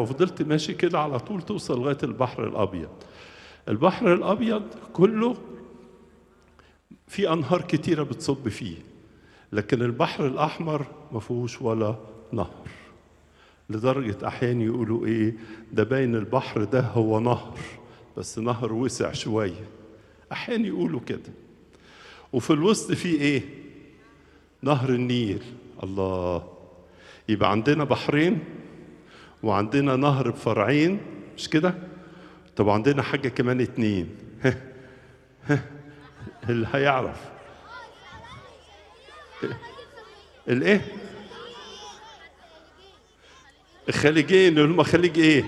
فضلت ماشي كده على طول توصل لغايه البحر الابيض البحر الابيض كله في انهار كتيره بتصب فيه لكن البحر الاحمر ما فيهوش ولا نهر لدرجه احيانا يقولوا ايه ده باين البحر ده هو نهر بس نهر وسع شويه احيانا يقولوا كده وفي الوسط في ايه نهر النيل الله يبقى عندنا بحرين وعندنا نهر بفرعين مش كده طب عندنا حاجه كمان اتنين اللي هيعرف الايه الخليجين اللي هم خليج ايه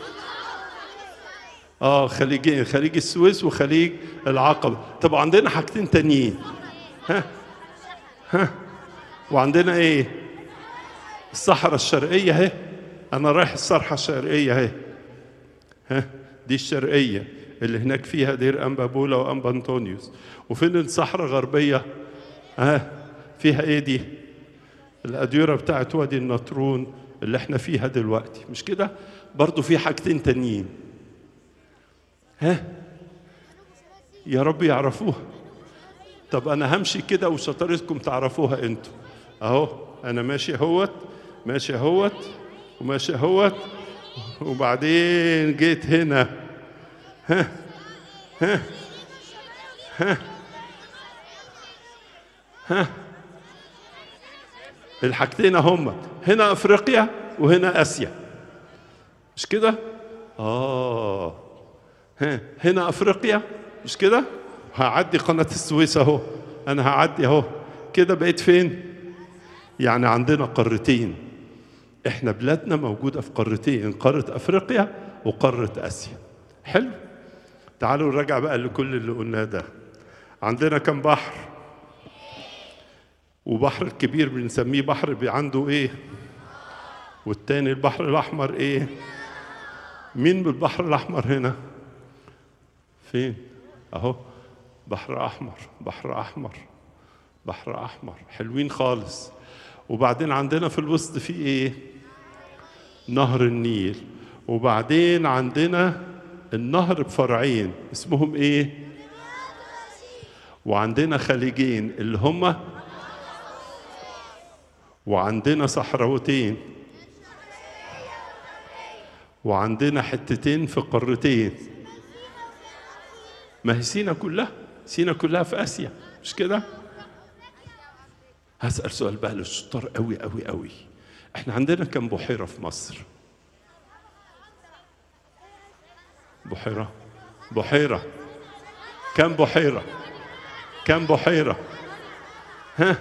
اه خليجين خليج السويس وخليج العقبة طب عندنا حاجتين تانيين ها ها وعندنا ايه الصحراء الشرقية اهي انا رايح الصحراء الشرقية اهي ها دي الشرقية اللي هناك فيها دير أنبا بولا وأنبا أنطونيوس وفين الصحراء الغربية ها فيها ايه دي الأديرة بتاعت وادي النطرون اللي احنا فيها دلوقتي مش كده برضو في حاجتين تانيين ها يا رب يعرفوها طب انا همشي كده وشطارتكم تعرفوها انتوا اهو انا ماشي اهوت ماشي اهوت وماشي اهوت وبعدين جيت هنا ها ها ها ها الحاجتين هم هنا افريقيا وهنا اسيا مش كده اه ها هنا افريقيا مش كده هعدي قناه السويس اهو انا هعدي اهو كده بقيت فين يعني عندنا قارتين احنا بلادنا موجوده في قارتين قاره افريقيا وقاره اسيا حلو تعالوا نراجع بقى لكل اللي قلناه ده عندنا كم بحر وبحر الكبير بنسميه بحر بي- عنده ايه والتاني البحر الاحمر ايه مين بالبحر الاحمر هنا فين اهو بحر احمر بحر احمر بحر احمر حلوين خالص وبعدين عندنا في الوسط في ايه نهر النيل وبعدين عندنا النهر بفرعين اسمهم ايه وعندنا خليجين اللي هما وعندنا صحراوتين وعندنا حتتين في قارتين ما هي سينا كلها سينا كلها في اسيا مش كده هسأل سؤال بقى للشطار قوي قوي قوي احنا عندنا كم بحيرة في مصر بحيرة بحيرة كم بحيرة كم بحيرة ها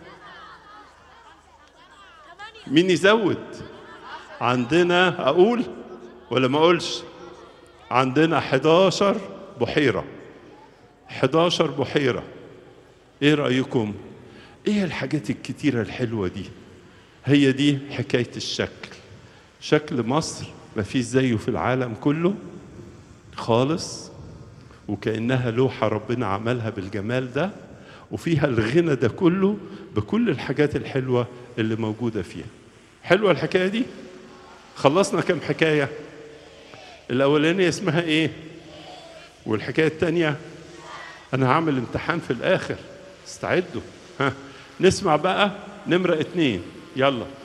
مين يزود عندنا اقول ولا ما اقولش عندنا 11 بحيرة 11 بحيرة ايه رأيكم ايه الحاجات الكتيرة الحلوة دي هي دي حكاية الشكل شكل مصر ما فيش زيه في العالم كله خالص وكأنها لوحة ربنا عملها بالجمال ده وفيها الغنى ده كله بكل الحاجات الحلوة اللي موجودة فيها حلوة الحكاية دي خلصنا كم حكاية الأولانية اسمها إيه والحكاية التانية أنا هعمل امتحان في الآخر استعدوا ها نسمع بقى نمرة اتنين يلا